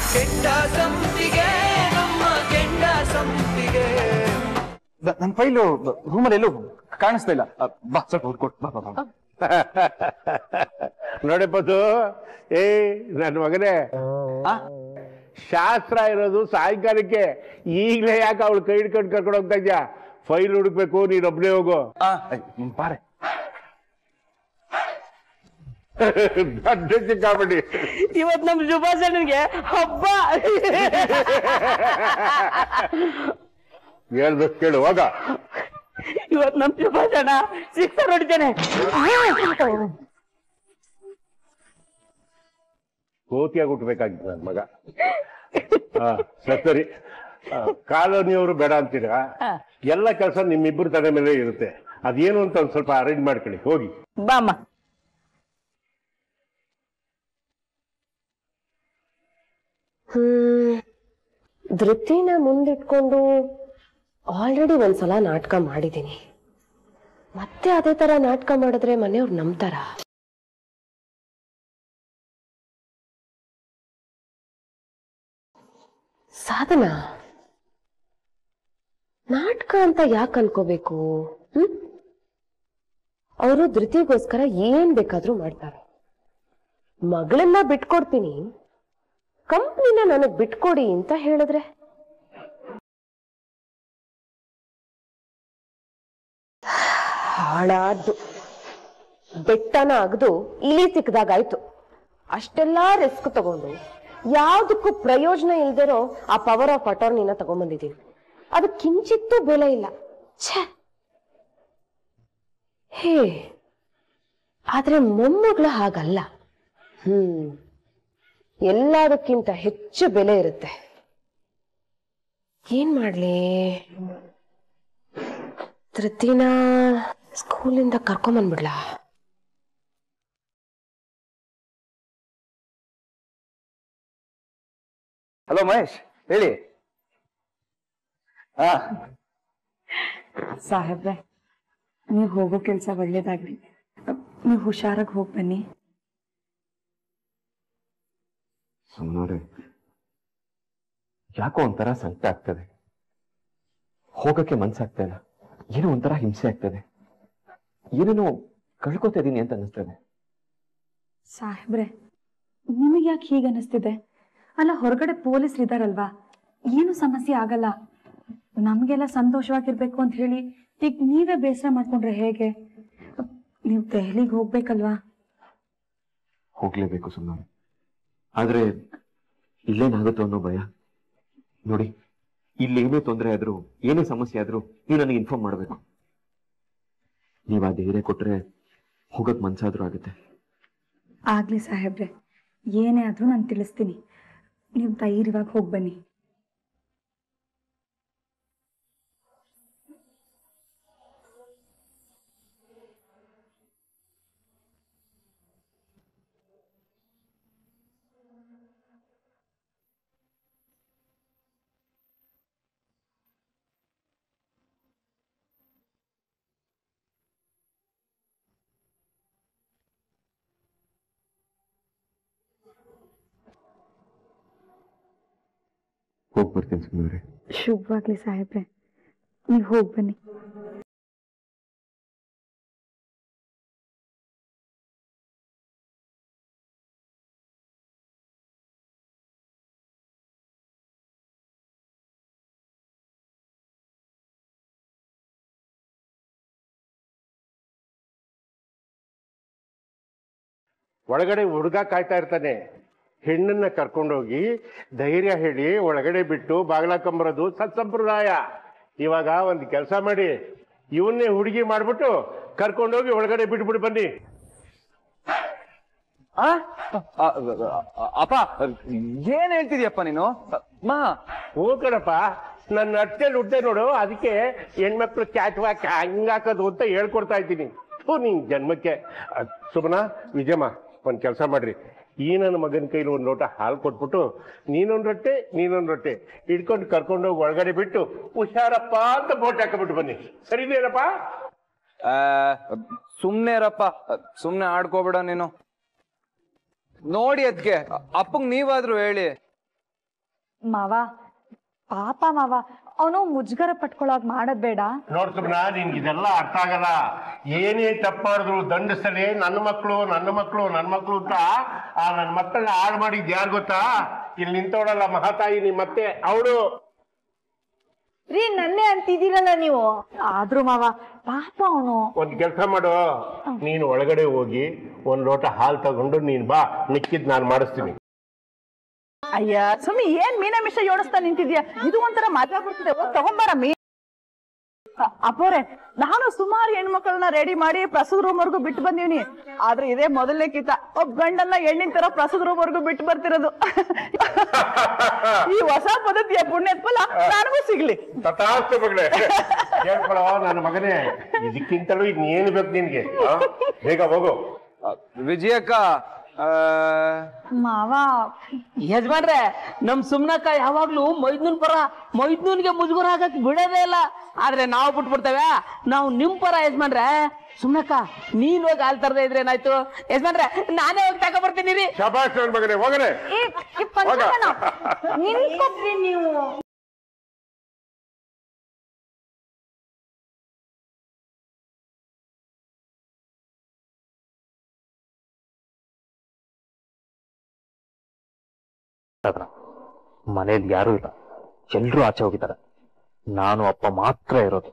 ಕೆಂಡ ಸಂಪಿಗೆ ನಮ್ಮ ಕೆಂಡ ಸಂಪಿಗೆ ನನ್ನ ಫೈಲು ರೂಮಲ್ಲಿ ಎಲ್ಲೂ ಕಾಣಿಸ್ತಾ ಇಲ್ಲ ಅ, ಬಾ ಸ್ವಲ್ಪ ಹುಡ್ಕೊಟ್ ಬಾ ಬಾ ಬಾ ನೋಡಪ್ಪದು ಏ ನನ್ನ ಮಗನೇ ಆ? ಶಾಸ್ತ್ರ ಇರೋದು ಸಾಯಂಕಾಲಕ್ಕೆ ಈಗಲೇ ಯಾಕೆ ಅವಳು ಕೈ ಹಿಡ್ಕೊಂಡು ಕರ್ಕೊಂಡು ಹೋಗ್ತಾ ಇದ್ಯಾ ಫೈಲ್ ಹುಡುಕ್ಬೇಕು ನೀನ್ ಒಬ್ನೇ ಹೋಗು ಆ, ಐ, ಹ್ಮ್, ಬಾರೆ ದೊಡ್ಡ ಸಿಕ್ಕಾಪಟ್ಟಿ ಇವತ್ ನಮ್ ಶುಭಾಷಣ್ಗೆ ಹಬ್ಬ ಹೇಳ್ಬೇಕು ಕೇಳು ಹೋಗ ಇವತ್ ನಮ್ ಶುಭಾಷಣ ಸಿಕ್ಸರ್ ಹೊಡಿತೇನೆ ಕೋತಿಯಾಗಿ ಹುಟ್ಬೇಕಾಗಿತ್ತು ನನ್ನ ಮಗ ಹಾ ಸರಿ ಸರಿ ಆ, ಕಾಲೋನಿಯವರು ಬೇಡ ಅಂತೀರಾ ಎಲ್ಲ ಕೆಲಸ ನಿಮ್ಮಿಬ್ಬರು ತಲೆ ಮೇಲೆ ಇರುತ್ತೆ ಅದೇನು ಅಂತ ಒಂದ್ ಸ್ವಲ್ಪ ಅರೇಂಜ್ ಮಾಡ್ಕೊಳ್ಳಿ ಹೋಗಿ ಬಾಮ್ಮ ಹ್ಮ್ ಧೃತಿನ ಮುಂದಿಟ್ಕೊಂಡು ಆಲ್ರೆಡಿ ಒಂದ್ಸಲ ನಾಟಕ ಮಾಡಿದ್ದೀನಿ ಮತ್ತೆ ಅದೇ ತರ ನಾಟಕ ಮಾಡಿದ್ರೆ ಮನೆಯವ್ರು ನಂಬ್ತಾರ ಸಾಧನ ನಾಟಕ ಅಂತ ಯಾಕೆ ಅನ್ಕೋಬೇಕು ಹ್ಮ್ ಅವರು ಧೃತಿಗೋಸ್ಕರ ಏನ್ ಬೇಕಾದ್ರೂ ಮಾಡ್ತಾರೆ ಮಗಳನ್ನ ಬಿಟ್ಕೊಡ್ತೀನಿ ಕಂಪ್ನಿನ ನನಗ್ ಬಿಟ್ಕೊಡಿ ಅಂತ ಹೇಳಿದ್ರೆ ಹಾಳಾದ್ದು ಬೆಟ್ಟನ ಅಗದು ಇಲಿ ಸಿಕ್ಕದಾಗಾಯ್ತು ಅಷ್ಟೆಲ್ಲಾ ರಿಸ್ಕ್ ತಗೊಂಡು ಯಾವ್ದಕ್ಕೂ ಪ್ರಯೋಜನ ಇಲ್ದಿರೋ ಆ ಪವರ್ ಆಫ್ ಅಟಾರ್ನಿನ ತಗೊಂಡ್ಬಂದಿದೀನಿ ಅದು ಕಿಂಚಿತ್ತೂ ಬೆಲೆ ಇಲ್ಲ ಛೇ ಹೇ ಆದ್ರೆ ಮೊಮ್ಮಗಳು ಹಾಗಲ್ಲ ಹ್ಮ್ ಎಲ್ಲದಕ್ಕಿಂತ ಹೆಚ್ಚು ಬೆಲೆ ಇರುತ್ತೆ ಏನ್ ಮಾಡ್ಲಿ ಧೃತಿನ ಸ್ಕೂಲಿಂದ ಕರ್ಕೊಂಬಂದ್ಬಿಡ್ಲಾ ಹಲೋ ಮಹೇಶ್ ಹೇಳಿ ಹಾ ಸಾಹೇಬ್ರೆ ನೀವು ಹೋಗೋ ಕೆಲಸ ಒಳ್ಳೇದಾಗ್ಲಿ ನೀವು ಹುಷಾರಾಗಿ ಹೋಗಿ ಬನ್ನಿ ಸುಮ್ಮನೆ ಯಾಕೋ ಒಂಥರ ಸಂಕಟ ಆಗ್ತದೆ ಹೋಗಕ್ಕೆ ಮನ್ಸಾಗ್ತಾ ಇಲ್ಲ ಏನೋ ಒಂಥರ ಹಿಂಸೆ ಆಗ್ತದೆ ಏನೇನೋ ಕಳ್ಕೊತಾ ಇದೀನಿ ಅಂತ ಅನಿಸ್ತದೆ ಸಾಹೇಬ್ರೆ ನಿಮಗೆ ಯಾಕೆ ಹೀಗೆ ಅನಿಸ್ತಿದೆ ಅಲ್ಲ ಹೊರಗಡೆ ಪೊಲೀಸ್ರು ಇದಾರಲ್ವಾ ಏನು ಸಮಸ್ಯೆ ಆಗಲ್ಲ ನಮಗೆಲ್ಲ ಸಂತೋಷವಾಗಿರ್ಬೇಕು ಅಂತ ಹೇಳಿ ಈಗ ನೀವೇ ಬೇಸರ ಮಾಡ್ಕೊಂಡ್ರೆ ಹೇಗೆ ನೀವು ದೆಹಲಿಗೆ ಹೋಗ್ಬೇಕಲ್ವಾ ಹೋಗ್ಲೇಬೇಕು ಸುಮ್ಮನೆ ಆದ್ರೆ ಇಲ್ಲೇನಾಗುತ್ತೋ ಅನ್ನೋ ಭಯ ನೋಡಿ ಇಲ್ಲಿ ಏನೇ ತೊಂದರೆ ಆದ್ರೂ ಏನೇ ಸಮಸ್ಯೆ ಆದ್ರೂ ನೀವು ನನಗೆ ಇನ್ಫಾರ್ಮ್ ಮಾಡಬೇಕು ನೀವು ಆ ಧೈರ್ಯ ಕೊಟ್ರೆ ಹೋಗಕ್ ಮನ್ಸಾದ್ರೂ ಆಗುತ್ತೆ ಆಗ್ಲಿ ಸಾಹೇಬ್ರೆ ಏನೇ ಆದ್ರೂ ನಾನು ತಿಳಿಸ್ತೀನಿ ನೀವು ಧೈರ್ಯವಾಗಿ ಹೋಗಿ ಬನ್ನಿ ಹೋಗಿ ಬರ್ತೀನಿ ಸುಮ್ಮನೆ ಶುಭವಾಗ್ಲಿ ಸಾಹೇಬ್ರೆ ನೀವು ಹೋಗಿ ಬನ್ನಿ ಒಳಗಡೆ ಹುಡುಗ ಕಾಯ್ತಾ ಇರ್ತಾನೆ ಹೆಣ್ಣನ್ನ ಕರ್ಕೊಂಡೋಗಿ ಧೈರ್ಯ ಹೇಳಿ ಒಳಗಡೆ ಬಿಟ್ಟು ಬಾಗ್ಲಾಕೊಂಬರೋದು ಸತ್ಸಂಪ್ರದಾಯ ಇವಾಗ ಒಂದು ಕೆಲಸ ಮಾಡಿ ಇವನ್ನೇ ಹುಡುಗಿ ಮಾಡ್ಬಿಟ್ಟು ಕರ್ಕೊಂಡೋಗಿ ಒಳಗಡೆ ಬಿಟ್ಬಿಟ್ಟು ಬನ್ನಿ ಆ? ಆ, ಆ, ಅಪ್ಪ ಏನ್ ಹೇಳ್ತಿದ್ಯಪ್ಪ ನೀನು ಮಾ ಹೂ ಕಣಪ್ಪ ನನ್ನ ಅಟ್ಟೆಲ್ ಹುಟ್ಟೆ ನೋಡು ಅದಕ್ಕೆ ಹೆಣ್ಮಕ್ಳು ಕ್ಯಾಟ್ವಾಕ್ ಹಂಗಾಕೋದು ಅಂತ ಹೇಳ್ಕೊಡ್ತಾ ಇದ್ದೀನಿ ಥೂ ನಿನ್ ಜನ್ಮಕ್ಕೆ ಅಹ್, ಸುಮನ ವಿಜಯಮ್ಮ ಒಂದ್ ಕೆಲಸ ಮಾಡ್ರಿ ಈ ನನ್ನ ಮಗನ ಕೈಲಿ ಒಂದು ಲೋಟ ಹಾಲು ಕೊಟ್ಬಿಟ್ಟು ನೀನೊಂದ್ ರೊಟ್ಟೆ ನೀನೊಂದ್ ರೊಟ್ಟೆ ಇಟ್ಕೊಂಡು ಕರ್ಕೊಂಡೋಗಿ ಒಳಗಡೆ ಬಿಟ್ಟು ಹುಷಾರಪ್ಪ ಅಂತ ಬೋಟ್ ಹಾಕಬಿಟ್ಟು ಬನ್ನಿ ಸರಿದೇನಪ್ಪ ಆ, ಸುಮ್ನೆ ಇರಪ್ಪ ಸುಮ್ನೆ ಆಡ್ಕೋಬೇಡ ನೀನು ನೋಡಿ ಅದ್ಕೆ ಅಪ್ಪಂಗ್ ನೀವಾದ್ರೂ ಹೇಳಿ ಮಾವ ಪಾಪ ಮಾವ ಅವನು ಮುಜುಗರ ಪಟ್ಕೊಳಕ್ ಮಾಡೋದ್ ಬೇಡ ನೋಡ್ ಸುಮ್ನ ನಿನ್ಗೆ ಇದೆಲ್ಲ ಅರ್ಥ ಆಗಲ್ಲ ಏನೇ ತಪ್ಪು ಮಾಡಿದ್ರು ದಂಡಿಸಲಿ ನನ್ನ ಮಕ್ಕಳು ನನ್ನ ಮಕ್ಕಳು ನನ್ನ ಮಕ್ಕಳು ಅಂತ ಆ ನನ್ನ ಮಕ್ಕಳನ್ನ ಹಾಳು ಮಾಡಿದ್ ಯಾರು ಗೊತ್ತಾ ಇಲ್ಲಿ ನಿಂತವಳಲ್ಲ ಮಹಾತಾಯಿ ನಿಮ್ಮ ಮತ್ತೆ ಅವಳು ರೀ ನನ್ನೇ ಅಂತಿದ್ದೀರಲ್ಲ ನೀವು ಆದ್ರೂ ಮಾವ ಪಾಪ ಅವನು ಒಂದ್ ಕೆಲಸ ಮಾಡು ನೀನು ಒಳಗಡೆ ಹೋಗಿ ಒಂದ್ ಲೋಟ ಹಾಲು ತಗೊಂಡು ನೀನ್ ಬಾ ಮಿಕ್ಕಿದ್ ನಾನು ಮಾಡಿಸ್ತೀನಿ ಅಯ್ಯ ಸುಮ್ಮಿ ಏನ್ ಮೀನ ಮಿಷ ಯೋಡಿಸ್ತಾ ನಿಂತಿದ್ಯಾ ಇದು ಒಂಥರ ಮಜಾ ಬರ್ತದೆ ಹೋಗ್ ತಗೊಂಬಾರ ಮೀ ಅ- ಅಪ್ಪೋರೆ ನಾನು ಸುಮಾರು ಹೆಣ್ಮಕ್ಳನ್ನ ರೆಡಿ ಮಾಡಿ ಪ್ರಸದ ರೂಮ್ ವರ್ಗು ಬಿಟ್ಟು ಬಂದೀನಿ ಆದ್ರೆ ಇದೇ ಮೊದಲನೇ ಕಿತ ಒಬ್ಬ ಗಂಡನ್ನ ಹೆಣ್ಣಿನ ತರ ಪ್ರಸದ ರೂಮ್ ವರ್ಗು ಬಿಟ್ಟು ಬರ್ತಿರೋದು ಈ ಹೊಸ ಪದ್ಧತಿಯ ಪುಣ್ಯದ ಫಲ ನನಗೂ ಸಿಗ್ಲಿ ತಥಾಸ್ತು ಮಗಳೇ ಹೇಳ್ಕೊಳೋ ನನ್ನ ಮಗನೇ ಇದಕ್ಕಿಂತಲೂ ಇನ್ನೇನು ಬೇಕು ನಿನ್ಗೆ ಆ? ಬೇಗ ಹೋಗು ವಿಜಯಕ್ಕ ಆ, ಮಾವ ಯಜಮಾನ್ರೆ ನಮ್ ಸುಮ್ನಕ್ಕ ಯಾವಾಗ್ಲೂ ಮೈದ್ನೂನ್ ಪರ ಮೈದ್ನೂನ್ಗೆ ಮುಜುಗರ ಹಾಕಕ್ ಬಿಡೋದೇ ಇಲ್ಲ ಆದ್ರೆ ನಾವು ಬಿಟ್ಬಿಡ್ತೇವೆ ನಾವು ನಿಮ್ ಪರ ಯಜಮಾನ್ರೆ ಸುಮ್ನಕ್ಕ ನೀನ್ ಹೋಗಿ ಹಾಲ್ ತರದೇ ಇದ್ರೆ ಏನಾಯ್ತು ಯಜಮಾನ್ರೆ ನಾನೇ ಹೋಗಿ ತಗೋ ಬರ್ತೀನಿ ರೀ ಶಬಾಷ್ ನನ್ನ ಮಗನೇ ಹೋಗನೆ ಈ ಈ ಪಂಚಮನ ನಿಂತ್ಕೊಬ್ರಿ ನೀವು ಮನೇಲಿ ಯಾರೂ ಇಲ್ಲ ಎಲ್ರೂ ಆಚೆ ಹೋಗಿದ್ದಾರೆ ನಾನು ಅಪ್ಪ ಮಾತ್ರ ಇರೋದು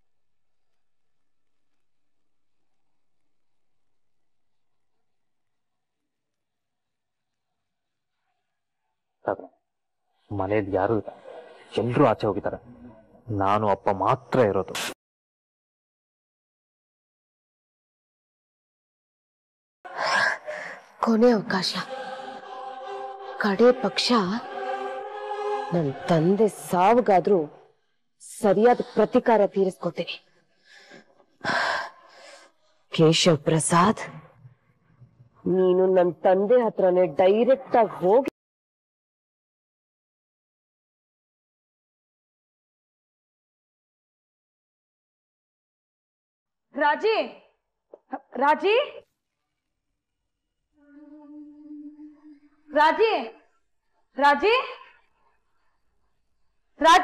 ಮನೇಲಿ ಯಾರೂ ಇಲ್ಲ ಎಲ್ರೂ ಆಚೆ ಹೋಗಿದ್ದಾರೆ ನಾನು ಅಪ್ಪ ಮಾತ್ರ ಇರೋದು ಕೊನೆ ಅವಕಾಶ ಕಡೆ ಪಕ್ಷ ನನ್ನ ತಂದೆ ಸಾವುಗಾದ್ರೂ ಸರಿಯಾದ ಪ್ರತಿಕಾರ ತೀರಿಸ್ಕೊತೀನಿ ಕೇಶವ್ ಪ್ರಸಾದ್ ನೀನು ನನ್ನ ತಂದೆ ಹತ್ರನೇ ಡೈರೆಕ್ಟ್ ಆಗಿ ಹೋಗಿ ರಾಜಿ ರಾಜಿ ರಾಜಿ ರಾಜಿ ರಾಜ್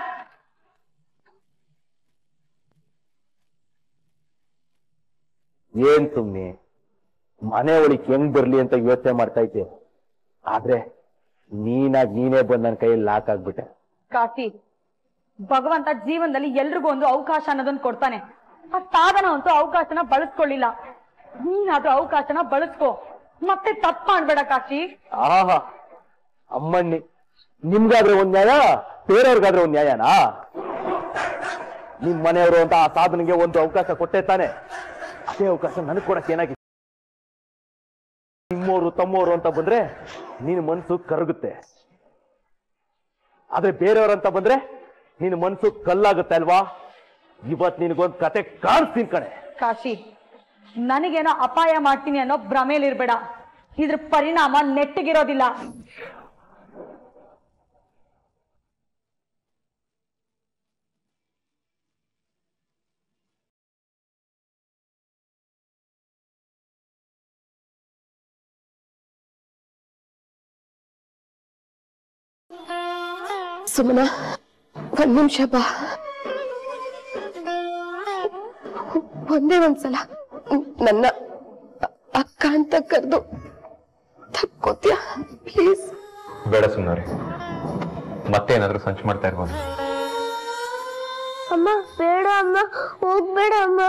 ಏನ್ ಸುಮ್ನೆ ಮನೆ ಒಳಗೆ ಹೆಂಗ್ ಬರ್ಲಿ ಅಂತ ಯೋಚನೆ ಮಾಡ್ತಾ ಇದ್ದೆ ಆದ್ರೆ ನೀನಾಗ್ ನೀನೇ ಬಂದ್ ನನ್ನ ಕೈಯಲ್ಲಿ ಲಾಕ್ ಆಗ್ಬಿಟ್ಟೆ ಕಾಶಿ ಭಗವಂತ ಜೀವನದಲ್ಲಿ ಎಲ್ರಿಗೂ ಒಂದು ಅವಕಾಶ ಅನ್ನೋದನ್ನ ಕೊಡ್ತಾನೆ ಆ ಸಾಧನ ಅಂತೂ ಅವಕಾಶನ ಬಳಸ್ಕೊಳ್ಳಿಲ್ಲ ನೀನಾದ್ರೂ ಅವಕಾಶನ ಬಳಸ್ಕೋ ಮತ್ತೆ ತಪ್ಪು ಮಾಡ್ಬೇಡ ಕಾಶಿ ಆಹಾ ಅಮ್ಮಣ್ಣಿ ನಿಮ್ಗಾದ್ರೆ ಒಂದ್ ನ್ಯಾಯ ಬೇರೆಯವ್ರಿಗಾದ್ರೆ ಒಂದ್ ನ್ಯಾಯನಾ ನಿಮ್ ಮನೆಯವರು ಅಂತ ಆ ಸಾಧನೆಗೆ ಒಂದು ಅವಕಾಶ ಕೊಟ್ಟೆ ತಾನೆ ಅದೇ ಅವಕಾಶ ನನಗ್ ಕೊಡಕ್ ಏನಾಗಿದೆ ನಿಮ್ಮೋರು ತಮ್ಮೋರು ಅಂತ ಬಂದ್ರೆ ನಿನ್ ಮನ್ಸು ಕರಗುತ್ತೆ ಆದ್ರೆ ಬೇರೆಯವ್ರು ಅಂತ ಬಂದ್ರೆ ನಿನ್ ಮನ್ಸು ಕಲ್ಲಾಗುತ್ತೆ ಅಲ್ವಾ ಇವತ್ ನಿನಗೊಂದ್ ಕತೆ ಕಾಣಿಸ್ತೀನಿ ಕಣೆ ಕಾಶಿ ನನಗೇನೋ ಅಪಾಯ ಮಾಡ್ತೀನಿ ಅನ್ನೋ ಭ್ರಮೇಲಿರ್ಬೇಡ ಇದ್ರ ಪರಿಣಾಮ ನೆಟ್ಟಿಗಿರೋದಿಲ್ಲ ಸುಮನ ಒಂದ್ ನಿಮಿಷ ಬಾ ಒಂದೇ ಒಂದ್ಸಲ ನನ್ನ ಅ- ಅಕ್ಕ ಅಂತ ಕರೆದು ತಪ್ಕೋತ್ಯಾ ಪ್ಲೀಸ್ ಬೇಡ ಸುಮ್ಮನೆ ಮತ್ತೇನಾದ್ರೂ ಸಂಚು ಮಾಡ್ತಾ ಇರ್ಬೋದು ಅಮ್ಮ ಬೇಡ ಅಮ್ಮ ಹೋಗ್ಬೇಡ ಅಮ್ಮ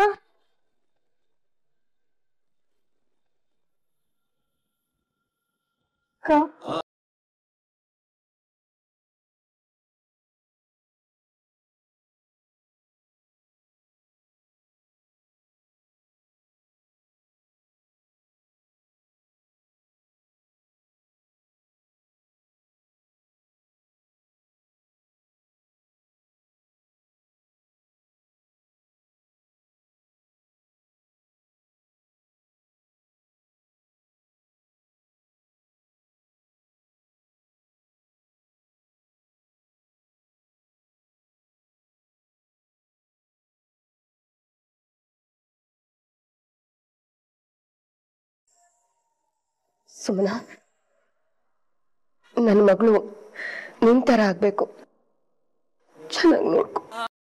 ಸುಮನ ನನ್ನ ಮಗಳು ನಿನ್ ತರ ಆಗ್ಬೇಕು ಚೆನ್ನಾಗಿ ನೋಡ್ಕೊ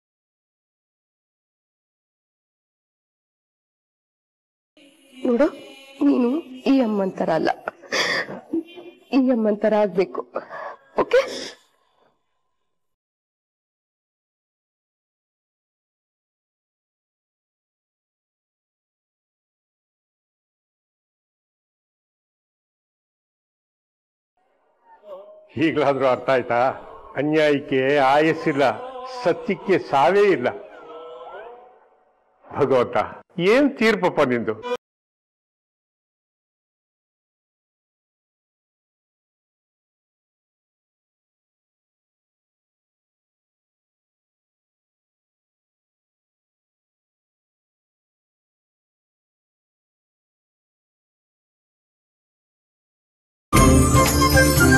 ನೋಡು ನೀನು ಈ ಅಮ್ಮನ್ ತರ ಅಲ್ಲ ಈ ಅಮ್ಮನ್ ತರ ಆಗ್ಬೇಕು ಓಕೆ ಈಗಲಾದ್ರೂ ಅರ್ಥ ಆಯ್ತಾ ಅನ್ಯಾಯಕ್ಕೆ ಆಯಸ್ಸಿಲ್ಲ ಸತ್ಯಕ್ಕೆ ಸಾವೇ ಇಲ್ಲ ಭಗವಂತ ಏನ್ ತೀರ್ಪಪ್ಪ ನಿಂದು ಿ